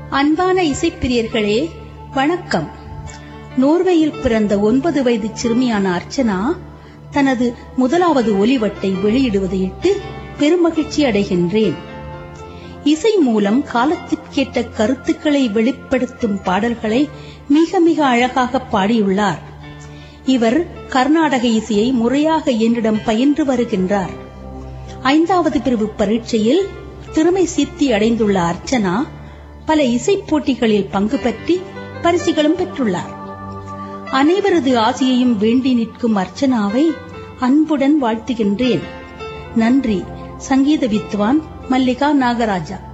அன்பான இசைப்பிரியர்களே வணக்கம் நோர்வேயில் பிறந்த ஒன்பது வயது சிறுமியான அர்ச்சனா தனது முதலாவது ஒலிவட்டை வெளியிடுவதையிட்டு பெருமகிழ்ச்சி அடைகின்றேன் இசை மூலம் காலத்திற்கேற்ற கருத்துக்களை வெளிப்படுத்தும் பாடல்களை மிக மிக அழகாக பாடியுள்ளார் இவர் கர்நாடக இசையை முறையாக என்னிடம் பயின்று வருகின்றார் ஐந்தாவது பிரிவு பரீட்சையில் திறமை சித்தி அடைந்துள்ள அர்ச்சனா பல இசைப் போட்டிகளில் பங்கு பற்றி பரிசுகளும் பெற்றுள்ளார் அனைவரது ஆசையையும் வேண்டி நிற்கும் அர்ச்சனாவை அன்புடன் வாழ்த்துகின்றேன் நன்றி சங்கீத வித்வான் மல்லிகா நாகராஜா